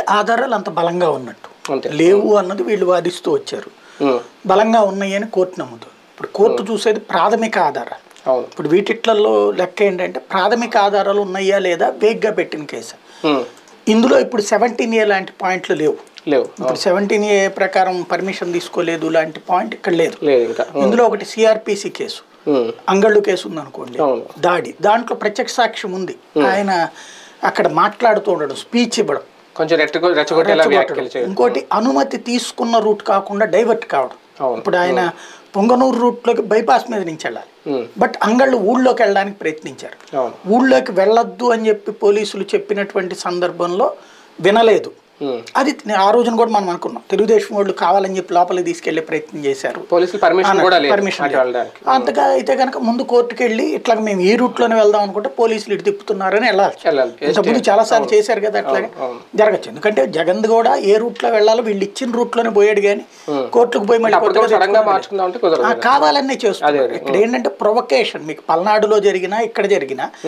ఆధారాలు అంత బలంగా ఉన్నట్టు అంతే. లేవు అన్నది వీళ్ళు వాదిస్తూ వచ్చారు ఉమ్, బలంగా ఉన్నాయి అని కోర్టు నమ్ముతుంది ఇప్పుడు కోర్టు చూసేది ప్రాథమిక ఆధారాలు అవును ఇప్పుడు వీటిట్లలో లెక్క ఏంటంటే ప్రాథమిక ఆధారాలు ఉన్నాయా లేదా వేగ్గా పెట్టిన కేసు ఉమ్, ఇందులో ఇప్పుడు సెవెంటీన్ ఏ లాంటి పాయింట్లు లేవు లేవు ఇప్పుడు సెవెంటీన్ ఏ ప్రకారం పర్మిషన్ తీసుకోలేదు లాంటి పాయింట్ ఇక్కడ లేదు లేదు ఇంకా ఉమ్, ఇందులో ఒకటి సిఆర్పిసి కేసు ఉమ్, అంగళ్ళు కేసు ఉందనుకోండి అవును. దాడి దాంట్లో ప్రత్యక్ష సాక్ష్యం ఉంది ఆయన అక్కడ మాట్లాడుతూ ఉండడం స్పీచ్ ఇవ్వడం కొంచెం రెచ్చగొ రెచ్చగొట్టేలా వ్యాఖ్యలు చేయడం ఇంకోటి అనుమతి తీసుకున్న రూట్ కాకుండా డైవర్ట్ కావడం అవును. ఇప్పుడు ఆయన పొంగనూరు రూట్లోకి బైపాస్ మీద నుంచి వెళ్ళాలి ఉమ్, బట్ అంగళ్ళు ఊళ్ళోకి వెళ్ళడానికి ప్రయత్నించారు అవును ఊళ్ళోకి వెళ్ళొద్దు అని చెప్పి పోలీసులు చెప్పినటువంటి సందర్భంలో వినలేదు ఉమ్. అది ఆ రోజున కూడా మనం అనుకున్నాం తెలుగుదేశం వాళ్ళు కావాలని చెప్పి లోపలికి తీసుకెళ్లే ప్రయత్నం చేశారు పోలీసులు పర్మిషన్ కూడా లేదు పర్మిషన్ అటు వెళ్ళడానికి అంతగా అయితే కనుక ముందు కోర్టుకి వెళ్ళి ఇట్లా మేము ఈ రూట్ లోనే వెళ్దాం అనుకుంటే పోలీసులు ఇటు తిప్పుతున్నారని వెళ్ళాలి వెళ్ళాలి ఇంతకుముందు చాలా సార్లు చేశారు కదా అట్లాగే అవును. జరగచ్చు ఎందుకంటే జగన్ కూడా ఏ రూట్ లో వెళ్ళాలో వీళ్ళు ఇచ్చిన రూట్ లోనే పోయాడు కానీ కోర్టుకు పోయి మళ్ళీ అప్పుడు కొత్తగా సడన్ గా తెచ్చుకోవడం మార్చుకుందాం అంటే కుదరదు ఆ, కావాలనే చేస్తున్నారు ఇక్కడ ఏంటంటే ప్రొవకేషన్ మీకు పల్నాడులో జరిగినా ఇక్కడ జరిగినా